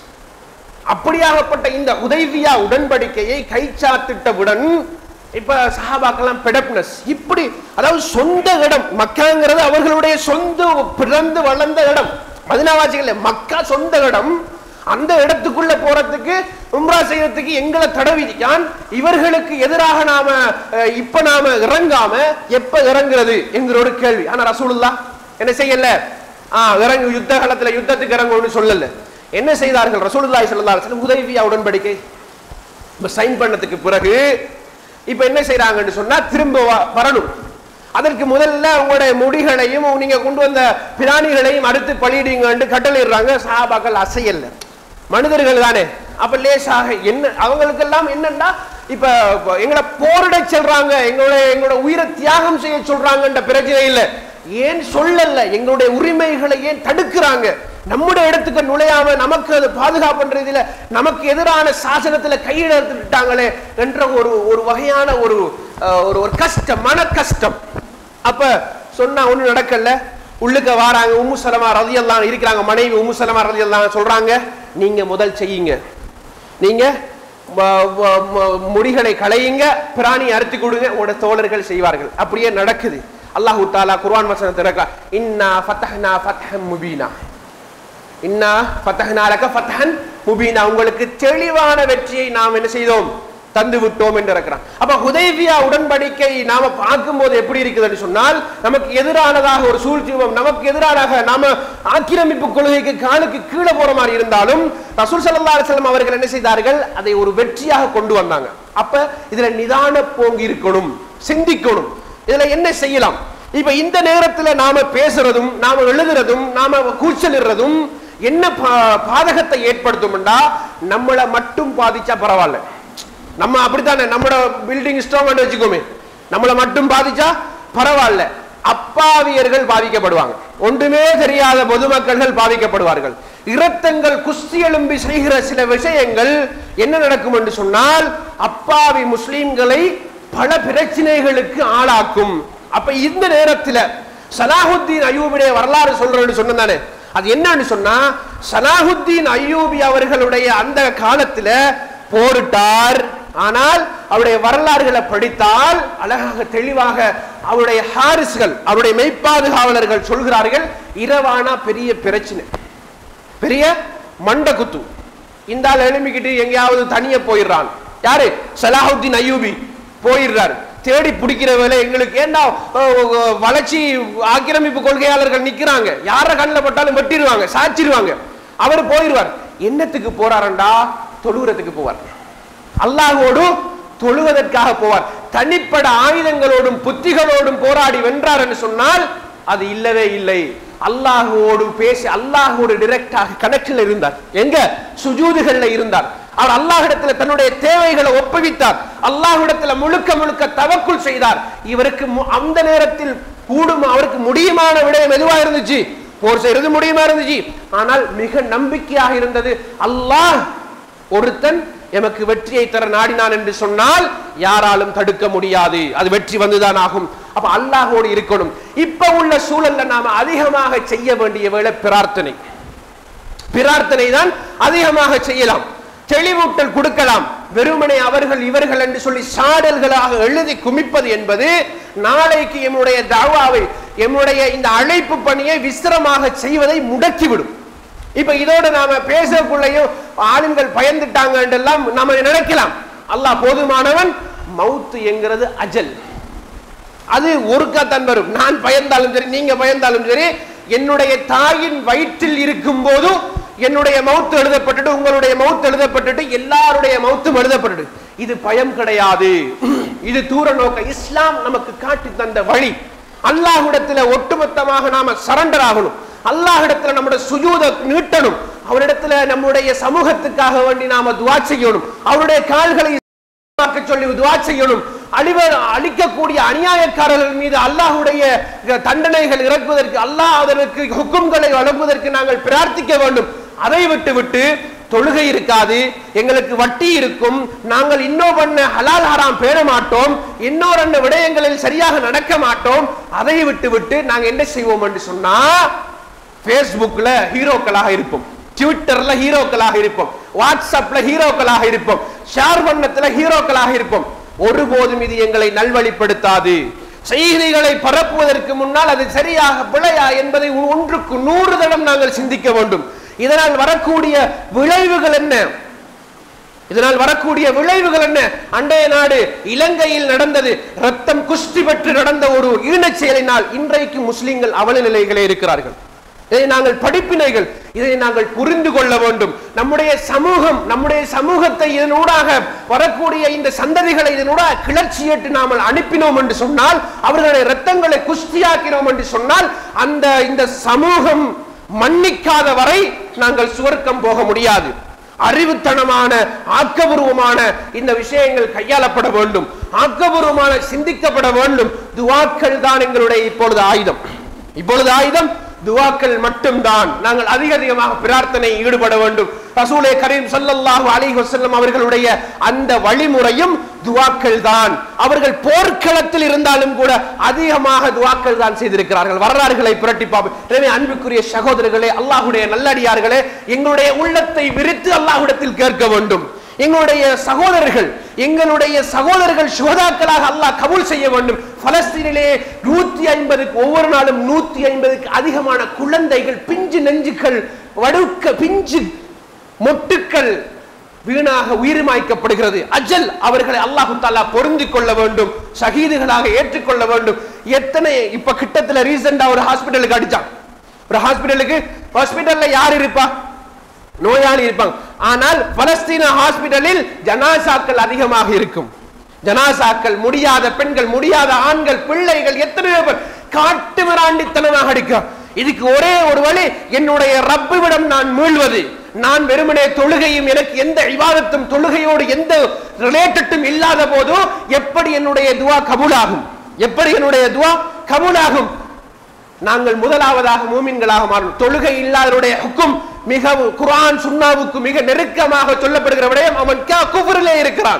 அப்படியாகப்பட்ட இந்த உதவியா உடன்படிக்கையை கைச்சாத்திட்டவுடன் இப்ப சஹாபாக்கெல்லாம் பெடப்னஸ் இப்படி அதாவது சொந்த இடம் மக்காங்கிறது அவர்களுடைய சொந்த பிறந்து வளர்ந்த இடம் மதினாவாசிகள் மக்கா சொந்த இடம் அந்த இடத்துக்குள்ள போறதுக்கு உம்ரா செய்யறதுக்கு எங்களை தடவிக்கான் இவர்களுக்கு எதிராக நாம அஹ், இப்ப நாம இறங்காம எப்ப இறங்குறது என்கிற ஒரு கேள்வி ஆனா ரசூலுல்லா என்ன செய்யல ஆ இறங்கு யுத்த காலத்துல யுத்தத்துக்கு இறங்கும்னு சொல்லல என்ன செய்தார்கள் ரசூலுல்லாஹி ஸல்லல்லாஹு அலைஹி வஸல்லம் உதவியா உடன்படிக்கை இப்ப சைன் பண்ணதுக்கு பிறகு இப்ப என்ன செய்றாங்கன்னு சொன்னா திரும்ப வ- வரணும் அதற்கு முதல்ல உங்களுடைய முடிகளையும் நீங்க கொண்டு வந்த பிராணிகளையும் அறுத்து பலியிடுங்கன்னு கட்டளையிடுறாங்க சஹாபாக்கள் அசையல்ல மனிதர்கள் தானே அப்ப லேசாக என்ன அவங்களுக்கெல்லாம் என்னன்னா இப்ப இப்ப எங்களை போரிட சொல்றாங்க எங்களுடைய எங்களோட உயிரை தியாகம் செய்ய சொல்றாங்கன்ற பிரச்சனை இல்ல ஏன் சொல்லல எங்களுடைய உரிமைகளை ஏன் தடுக்கிறாங்க நம்முடைய இடத்துக்கு நுழையாம நமக்கு அது பாதுகாப்புன்றதுல நமக்கு எதிரான சாசனத்துல கையெழுத்துட்டாங்களே என்ற ஒரு ஒரு வகையான ஒரு அஹ், ஒரு ஒரு கஷ்டம் மன கஷ்டம் அப்ப சொன்னா ஒண்ணு நடக்கல உள்ளுக்க வாராங்க உம்மு சலமா ரதியெல்லாம் இருக்கிறாங்க மனைவி உம்மு சலமா ரதியெல்லாம் சொல்றாங்க நீங்க முதல் செய்யுங்க நீங்க வ- வ- ம- முடிகளை களையுங்க பிராணி அறுத்து கொடுங்க உங்களோட தோழர்கள் செய்வார்கள் அப்படியே நடக்குது அல்லாஹு தாலா குர்ஆன் வசனத்தை இருக்கா இன்னா ஃபத்தஹ்னா ஃபத்ஹம் முபீனா இன்னா ஃபத்தஹ்னா லக ஃபத்ஹன் முபீனா உங்களுக்கு தெளிவான வெற்றியை நாம் என்ன செய்தோம் தந்து விட்டோம் என்று இருக்கிறான் அப்ப ஹுதைபியா உடன்படிக்கை நாம பார்க்கும்போது எப்படி இருக்குதுன்னு சொன்னால் நமக்கு எதிரானதாக ஒரு சூழ்ச்சிவம் நமக்கு எதிரானதாக நாம ஆக்கிரமிப்பு கொள்கைக்கு காலுக்கு கீழே போற மாதிரி இருந்தாலும் ரசூல் ஸல்லல்லாஹு அலைஹி வஸல்லம் அவர்கள் என்ன செய்தார்கள் அதை ஒரு வெற்றியாக கொண்டு வந்தாங்க அப்ப இதுல நிதான போங்கி இருக்கணும் சிந்திக்கணும் இதுல என்ன செய்யலாம் இப்ப இந்த நேரத்துல நாம பேசுறதும் நாம எழுதுறதும் நாம கூச்சலிடுறதும் என்ன பா- பாதகத்தை ஏற்படுத்தும்டா நம்மளை மட்டும் பாதிச்சா பரவாயில்ல நம்ம அப்படித்தானே நம்மளோட பில்டிங் ஸ்ட்ராங் வச்சுக்கோமே நம்மளை மட்டும் பாதிச்சா பரவாயில்ல அப்பாவியர்கள் பாதிக்கப்படுவாங்க ஒன்றுமே தெரியாத பொதுமக்கள்கள் பாதிக்கப்படுவார்கள் இரத்தங்கள் குஸ்தி எழும்பி செய்கிற சில விஷயங்கள் என்ன நடக்கும் என்று சொன்னால் அப்பாவி முஸ்லிம்களை பல பிரச்சனைகளுக்கு ஆளாக்கும் அப்ப இந்த நேரத்துல சலாஹுத்தீன் அய்யூபுடைய வரலாறு சொல்றேன்னு சொன்னதானே அது என்னன்னு சொன்னா சலாஹுத்தீன் அய்யூபி அவர்களுடைய அந்த காலத்துல போரிட்டார் ஆனால் அவருடைய வரலாறுகளை படித்தால் அழகாக தெளிவாக அவருடைய ஹாரிஸ்கள் அவருடைய மெய்ப்பாதுகாவலர்கள் சொல்கிறார்கள் இரவானா பெரிய பிரச்சனை பெரிய மண்ட குத்து இந்த ஆள் எழும்பிக்கிட்டு எங்கேயாவது தனிய போயிடுறான் யாரு சலாஹுத்தீன் அய்யூபி போயிடுறாரு தேடி பிடிக்கிற வேலை எங்களுக்கு ஏண்டா அஹ், அஹ், வளர்ச்சி ஆக்கிரமிப்பு கொள்கையாளர்கள் நிக்கிறாங்க யார கண்ணில் பட்டாலும் வெட்டிடுவாங்க சாச்சிருவாங்க அவர் போயிடுவார் என்னத்துக்கு போறாரண்டா தொழுகிறதுக்கு போவார் அல்லாஹோடு தொழுவதற்காக போவார் தனிப்பட ஆயுதங்களோடும் புத்திகளோடும் போராடி வென்றார் என்று சொன்னால் அது இல்லவே இல்லை அல்லாஹோடு பேசி அல்லாஹோடு டிரெக்டாக கனெக்ஷன்ல இருந்தார் எங்க சுஜூதுகள்ல இருந்தார் அவர் அல்லாஹ்விடத்துல தன்னுடைய தேவைகளை ஒப்புவித்தார் அல்லாஹ்விடத்துல முழுக்க முழுக்க தவக்குள் செய்தார் இவருக்கு மு- அந்த நேரத்தில் கூடும் அவருக்கு முடியுமான விடயம் எதுவா இருந்துச்சு போர் செய்யறது முடியுமா இருந்துச்சு ஆனால் மிக நம்பிக்கையாக இருந்தது அல்லாஹ் ஒருத்தன் எமக்கு வெற்றியை தர நாடினான் என்று சொன்னால் யாராலும் தடுக்க முடியாது அது வெற்றி வந்துதான் ஆகும் அப்ப அல்லாஹோடு இருக்கணும் இப்ப உள்ள சூழல்ல நாம அதிகமாக செய்ய வேண்டிய வேலை பிரார்த்தனை பிரார்த்தனை தான் அதிகமாக செய்யலாம் தெளிவூட்டல் கொடுக்கலாம் வெறுமனே அவர்கள் இவர்கள் என்று சொல்லி சாடல்களாக எழுதி குமிப்பது என்பது நாளைக்கு எம்முடைய தாவாவை எம்முடைய இந்த அழைப்பு பணியை விசிரமாக செய்வதை முடக்கிவிடும் இப்ப இதோட நாம பேசக்குள்ளேயும் ஆளுங்கள் பயந்துட்டாங்க எல்லாம் நாம நினைக்கலாம் அல்லாஹ் போதுமானவன் மவுத்து என்கிறது அஜல் அது ஒருக்காத்தான் வரும் நான் பயந்தாலும் சரி நீங்க பயந்தாலும் சரி என்னுடைய தாயின் வயிற்றில் இருக்கும் போது என்னுடைய மவுத்து எழுதப்பட்டுட்டு உங்களுடைய மவுத்து எழுதப்பட்டுட்டு எல்லாருடைய மவுத்தும் எழுதப்பட்டுட்டு இது பயம் கிடையாது இது தூர நோக்க இஸ்லாம் நமக்கு காட்டி தந்த வழி அல்லாஹ்விடத்துல ஒட்டுமொத்தமாக நாம சரண்டர் ஆகணும் அல்லாஹ்விடத்துல நம்முடைய சுஜூத நீட்டணும் அவரிடத்துல நம்முடைய சமூகத்துக்காக வேண்டி நாம துவா செய்யணும் அவருடைய கால்களை பார்க்க சொல்லி துவா செய்யணும் அழிவர் அழிக்கக்கூடிய அநியாயக்காரர்கள் மீது அல்லாஹ்வுடைய தண்டனைகள் இறக்குவதற்கு அல்லாஹ் அதற்கு ஹுக்கும்களை வழங்குவதற்கு நாங்கள் பிரார்த்திக்க வேண்டும் அதை விட்டு விட்டு தொழுகை இருக்காது எங்களுக்கு வட்டி இருக்கும் நாங்கள் இன்னும் பண்ண ஹலால் ஹராம் பேண மாட்டோம் இன்னொரு ரெண்டு விடயங்களில் சரியாக நடக்க மாட்டோம் அதை விட்டு விட்டு நாங்கள் என்ன செய்வோம் என்று சொன்னா ஃபேஸ்புக்ல ஹீரோக்களாக இருப்போம் ட்விட்டர்ல ஹீரோக்களாக இருப்போம் வாட்ஸ்அப்ல ஹீரோக்களாக இருப்போம் ஷேர் பண்ணத்துல ஹீரோக்களாக இருப்போம் ஒருபோதும் இது எங்களை நல்வழிப்படுத்தாது செய்திகளை பரப்புவதற்கு முன்னால் அது சரியாக பிழையா என்பதை ஒன்றுக்கு நூறு தடம் நாங்கள் சிந்திக்க வேண்டும் இதனால் வரக்கூடிய விளைவுகள் என்ன இதனால் வரக்கூடிய விளைவுகள் என்ன அண்டைய நாடு இலங்கையில் நடந்தது ரத்தம் குஸ்தி பெற்று நடந்த ஒரு ஈனச் செயலினால் இன்றைக்கு முஸ்லிம்கள் அவல நிலைகளே இருக்கிறார்கள் இதை நாங்கள் படிப்பினைகள் இதை நாங்கள் புரிந்து கொள்ள வேண்டும் நம்முடைய சமூகம் நம்முடைய சமூகத்தை இதனூடாக வரக்கூடிய இந்த சந்ததிகளை இதனூடாக கிளர்ச்சியிட்டு நாமல் அனுப்பினோம் என்று சொன்னால் அவர்களுடைய ரத்தங்களை குஸ்தியாக்கினோம் என்று சொன்னால் அந்த இந்த சமூகம் மன்னிக்காத வரை நாங்கள் சுவர்க்கம் போக முடியாது அறிவுத்தனமான ஆக்கபூர்வமான இந்த விஷயங்கள் கையாளப்பட வேண்டும் ஆக்கபூர்வமான சிந்திக்கப்பட வேண்டும் துவாக்கள் தான் எங்களுடைய இப்பொழுது ஆயுதம் இப்பொழுது ஆயுதம் துவாக்கள் மட்டும்தான் நாங்கள் அதிக அதிகமாக பிரார்த்தனை ஈடுபட வேண்டும் ரசூலே கரீம் ஸல்லல்லாஹு அலைஹி வஸல்லம் அவர்களுடைய அந்த வழிமுறையும் துவாக்கள் தான் அவர்கள் போர்க்களத்தில் இருந்தாலும் கூட அதிகமாக துவாக்கள் தான் செய்திருக்கிறார்கள் வரலாறுகளை புரட்டி பார்ப்போம் எனவே அன்புக்குரிய சகோதரர்களே அல்லாஹ்வுடைய நல்லடியார்களே எங்களுடைய உள்ளத்தை விரித்து அல்லாஹ்விடத்தில் கேட்க வேண்டும் எங்களுடைய சகோதரர்கள் எங்களுடைய சகோதரர்கள் சுகதாக்களாக அல்லாஹ் கபூல் செய்ய வேண்டும் பலஸ்தீனிலே நூத்தி ஐம்பதுக்கு ஒவ்வொரு நாளும் நூத்தி ஐம்பதுக்கு அதிகமான குழந்தைகள் பிஞ்சு நெஞ்சுகள் வடுக்க பிஞ்சு மொட்டுக்கள் வீணாக உயிர்மாய்க்கப்படுகிறது அஜல் அவர்களை அல்லாஹு தாலா பொருந்திக் கொள்ள வேண்டும் ஷஹீதுகளாக ஏற்றுக்கொள்ள வேண்டும் எத்தனை இப்ப கிட்டத்துல ரீசெண்டா ஒரு ஹாஸ்பிட்டலுக்கு அடிச்சான் ஒரு ஹாஸ்பிட்டலுக்கு ஹாஸ்பிட்டல்ல யார் இருப்பா நோயாளி இருப்பாங்க ஆனால் பலஸ்தீன ஹாஸ்பிட்டலில் ஜனாசாக்கள் அதிகமாக இருக்கும் ஜனாசாக்கள் முடியாத பெண்கள் முடியாத ஆண்கள் பிள்ளைகள் எத்தனையோ பேர் காட்டு மிராண்டித்தனமாக அடிக்கும் இதுக்கு ஒரே ஒரு வழி என்னுடைய ரப்பிவிடம் நான் மீள்வது நான் வெறுமனே தொழுகையும் எனக்கு எந்த இவாதத்தும் தொழுகையோடு எந்த ரிலேட்டட்டும் இல்லாத போதோ எப்படி என்னுடைய துவா கபூலாகும் எப்படி என்னுடைய துவா கபூலாகும் நாங்கள் முதலாவதாக மூமின்களாக மாறும் தொழுகை இல்லாதவருடைய ஹுக்கும் மிக குர்ஆன் சுன்னாவுக்கு மிக நெருக்கமாக சொல்லப்படுகிற விடயம் அவன் குஃபரிலே இருக்கிறான்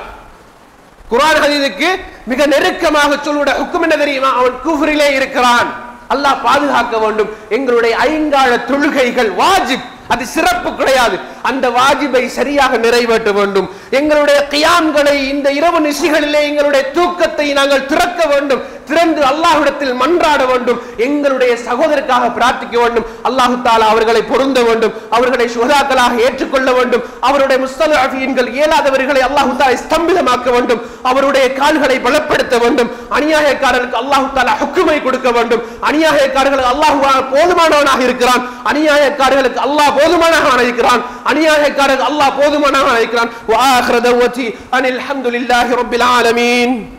குர்ஆன் ஹதீஸுக்கு மிக நெருக்கமாக சொல்லுடைய ஹுக்கும் என்ன தெரியுமா அவன் குஃபரிலே இருக்கிறான் அல்லாஹ் பாதுகாக்க வேண்டும் எங்களுடைய ஐங்கால தொழுகைகள் வாஜிப் அது சிறப்பு கிடையாது அந்த வாஜிபை சரியாக நிறைவேற்ற வேண்டும் எங்களுடைய கியாம்களை இந்த இரவு நிசிகளிலே எங்களுடைய தூக்கத்தை நாங்கள் திறக்க வேண்டும் திறந்து அல்லாஹ்விடத்தில் மன்றாட வேண்டும் எங்களுடைய சகோதரருக்காக பிரார்த்திக்க வேண்டும் அல்லாஹு தாலா அவர்களை பொருந்த வேண்டும் அவர்களை சுகதாக்களாக ஏற்றுக்கொள்ள வேண்டும் அவருடைய முஸ்தலாஃபியன்கள் இயலாதவர்களை அல்லாஹு தாலா ஸ்தம்பிதமாக்க வேண்டும் அவருடைய கால்களை பலப்படுத்த வேண்டும் அநியாயக்காரர்களுக்கு அல்லாஹு தாலா ஹுக்குமை கொடுக்க வேண்டும் அநியாயக்காரர்களுக்கு அல்லாஹு போதுமானவனாக இருக்கிறான் அநியாயக்காரர்களுக்கு அல்லாஹ் போதுமானவனாக இருக்கிறான் அநியாயக்காரர்கள் அல்லாஹ் போதுமானவனாக இருக்கிறான் வாஹ்ர தவத்தி அனில் ஹம்துலில்லாஹி ரப்பில் ஆலமீன்